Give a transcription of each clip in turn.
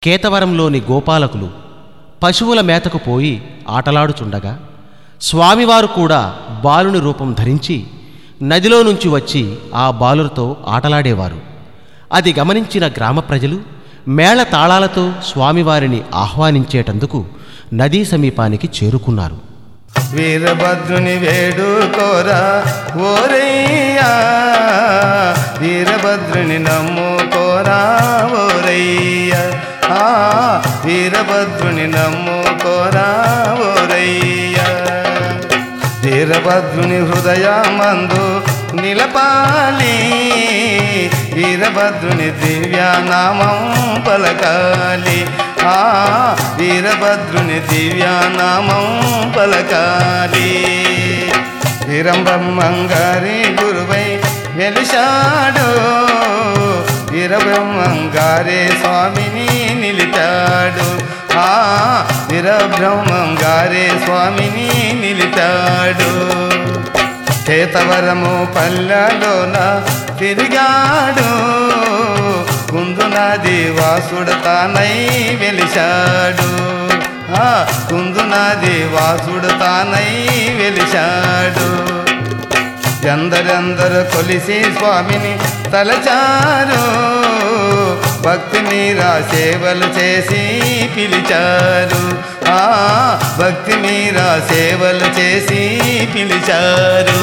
కేతవరంలోని గోపాలకులు పశువుల మేతకు పోయి ఆటలాడుచుండగా స్వామివారు కూడా బాలుని రూపం ధరించి నదిలో నుంచి వచ్చి ఆ బాలులతో ఆటలాడేవారు అది గమనించిన గ్రామ ప్రజలు మేళ తాళాలతో స్వామివారిని ఆహ్వానించేటందుకు నదీ సమీపానికి చేరుకున్నారు వీరభద్రుని వేడుకోరా ఓరయ్యా వీరభద్రుని నమ్ముకోరా ఓరయ్యా ఆ వీరభద్రుని నమ్ముకోరా ఓరయ్యా వీరభద్రుని హృదయమందు నిలపాలి వీరభద్రుని దివ్యానామం పలకాలి ఆ వీరభద్రుని దివ్యానామం పలకాలి వీరంబ్రహ్మంగారి గురువై వెలిశాడు వీరబ్రహ్మంగారే స్వామిని నిలిచాడు ఆ వీరబ్రహ్మంగారే స్వామిని నిలిచాడు చేతవరము పల్లెలోన తిరిగాడు కుందునాది వాసుడు తానై వెలిశాడు ఆ కుందునాది వాసుడు తానై వెలిశాడు ఎందరెందరు కొలిసి స్వామిని తలచారు భక్తి మీరా సేవలు చేసి పిలిచారు ఆ భక్తి మీరా సేవలు చేసి పిలిచారు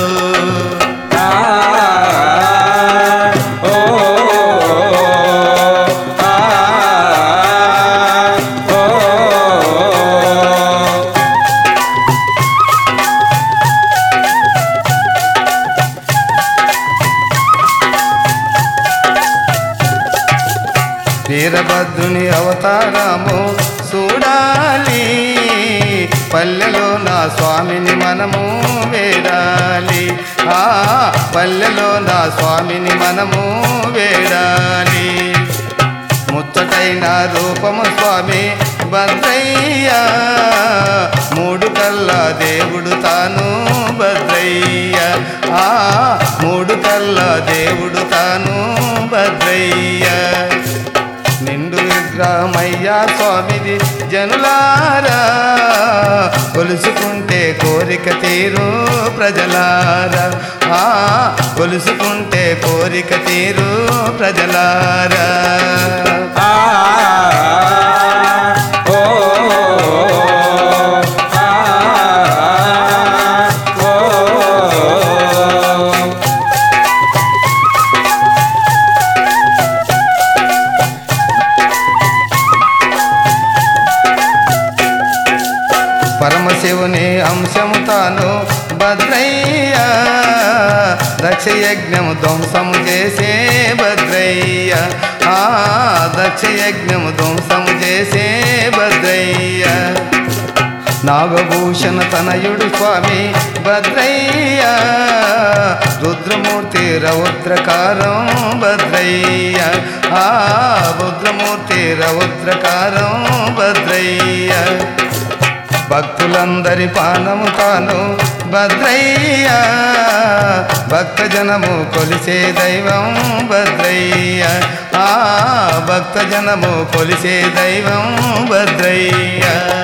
వీరభద్రుని అవతారము చూడాలి పల్లెలో నా స్వామిని మనము వేడాలి ఆ పల్లెలో నా స్వామిని మనము వేడాలి ముచ్చటైన రూపము స్వామి భద్రయ్య మూడు కల్ల దేవుడు తాను భద్రయ్య ఆ మూడు కల్ల దేవుడు తాను భద్రయ్య నిండు విగ్రహమయ్యా స్వామిది జనులారా కొలుసుకుంటే కోరిక తీరు ప్రజలారా ఆ కొలుసుకుంటే కోరిక తీరు ప్రజలారా పరమశివుని అంశము తాను భద్రయ్య దక్ష యజ్ఞము ధ్వంసము చేసే భద్రయ్య ఆ దక్ష యజ్ఞము ధ్వంసము చేసే భద్రయ్య నాగభూషణ తనయుడు స్వామి భద్రయ్య రుద్రమూర్తి రౌద్రకారం భద్రయ్య ఆ రుద్రమూర్తి రౌద్రకారం భద్రయ్య భక్తులందరి పానము తాను భద్రయ్య భక్తజనము కొలిసే దైవం భద్రయ్య ఆ భక్తజనము కొలిసే దైవం భద్రయ్య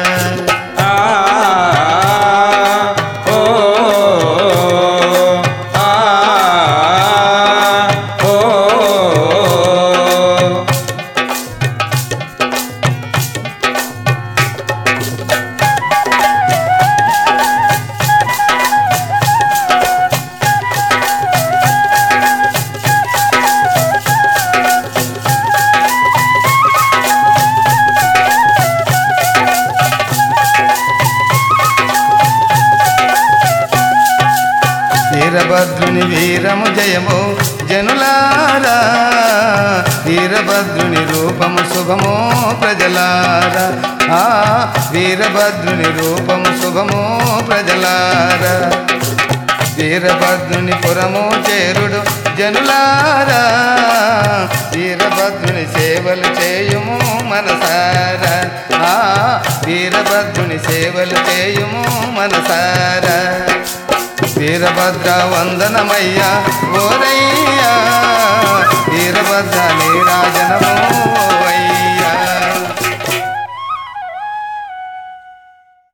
వీరభద్రుని వీరము జయము జనులారా వీరభద్రుని రూపము శుభము ప్రజలారా ఆ వీరభద్రుని రూపము శుభము ప్రజలారా వీరభద్రుని పురము చేరుడు జనులారా వీరభద్రుని సేవలు చేయుము మనసారా ఆ వీరభద్రుని సేవలు చేయుము మనసారా వీరభద్ర వందనమయ్యా ఓరయ్యా వీరభద్ర నీరాజ